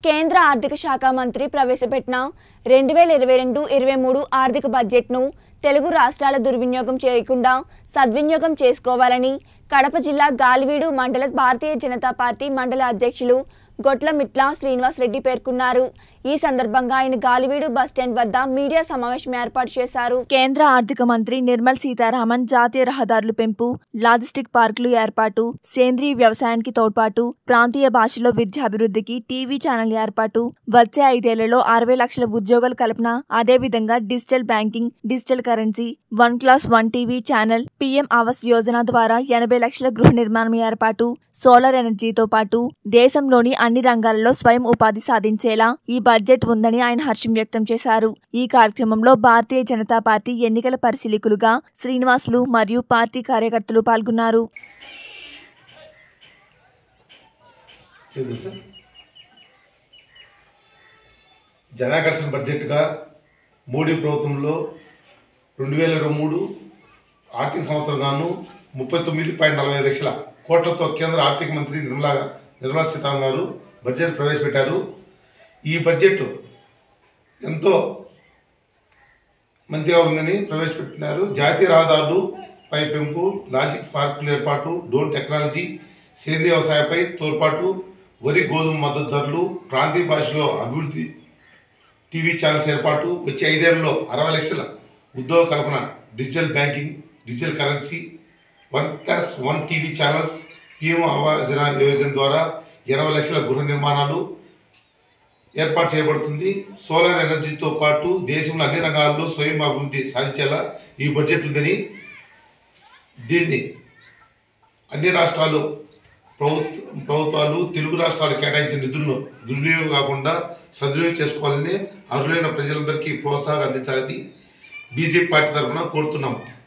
కేంద్ర ఆర్థిక శాఖ మంత్రి ప్రవేశపెట్టిన రెండు వేల ఇరవై రెండు ఇరవై మూడు ఆర్థిక బడ్జెట్ను తెలుగు రాష్ట్రాల దుర్వినియోగం చేయకుండా సద్వినియోగం చేసుకోవాలని కడప జిల్లా గాలివీడు మండల భారతీయ జనతా పార్టీ మండల అధ్యక్షులు గొట్లమిట్ల శ్రీనివాస్ రెడ్డి పేర్కొన్నారు ఈ సందర్భంగా ఆయన గాలివీడు బస్టాండ్ వద్ద మీడియా సమావేశం ఏర్పాటు చేశారు కేంద్ర ఆర్థిక మంత్రి నిర్మల్ సీతారామన్ జాతీయ రహదారులు పెంపు లాజిస్టిక్ పార్కులు ఏర్పాటు సేంద్రీయ వ్యవసాయానికి తోడ్పాటు ప్రాంతీయ భాషలో విద్య అభివృద్ధికి టీవీ ఛానల్ ఏర్పాటు వచ్చే ఐదేళ్లలో అరవై లక్షల ఉద్యోగాలు కల్పన అదేవిధంగా digital banking digital currency one class one TV channel PM Awas Yojana ద్వారా ఎనభై లక్షల గృహ నిర్మాణం ఏర్పాటు సోలార్ ఎనర్జీతో పాటు దేశంలోని అన్ని రంగాలలో స్వయం ఉపాధి సాధించేలా ఈ బడ్జెట్ ఉందని ఆయన హర్షం వ్యక్తం చేశారు ఈ కార్యక్రమంలో భారతీయ జనతా పార్టీ ఎన్నికల పరిశీలకులుగా శ్రీనివాసులు మరియు పార్టీ కార్యకర్తలు పాల్గొన్నారు చదువు సార్ జనాకర్షణ బడ్జెట్గా మోడీ ప్రభుత్వంలో రెండు వేల ఇరవై మూడు ఆర్థిక సంవత్సరం గాను ముప్పై తొమ్మిది పాయింట్ నలభై ఐదు లక్షల కోట్లతో కేంద్ర ఆర్థిక మంత్రి నిర్మలా నిర్మలా సీతారామన్ గారు బడ్జెట్ ప్రవేశపెట్టారు ఈ బడ్జెట్ ఎంతో మంచిగా ఉందని ప్రవేశపెట్టినారు జాతీయ రహదారులు పై పెంపు లాజిక్ పార్కుల ఏర్పాటు డ్రోన్ టెక్నాలజీ సేంద్రీయ వ్యవసాయపై తోడ్పాటు వరి గోధుమ మద్దతు ధరలు ప్రాంతీయ భాషలో అభివృద్ధి టీవీ ఛానల్స్ ఏర్పాటు వచ్చే ఐదేళ్లలో అరవై లక్షల ఉద్యోగ కల్పన digital banking digital currency one plus one TV channels PM Awas Yojana ద్వారా ఎనభై లక్షల గృహ నిర్మాణాలు ఏర్పాటు చేయబడుతుంది సోలార్ ఎనర్జీతో పాటు దేశంలో అన్ని రంగాల్లో స్వయం అభివృద్ధి సాధించేలా ఈ బడ్జెట్ ఉందని దీన్ని అన్ని రాష్ట్రాలు ప్రభుత్వ ప్రభుత్వాలు తెలుగు రాష్ట్రాలు కేటాయించిన నిధులను దుర్వినియోగం కాకుండా సద్వినియోగం చేసుకోవాలని అర్హులైన ప్రజలందరికీ ప్రోత్సాహం అందించాలని బీజేపీ పార్టీ తరఫున కోరుతున్నాం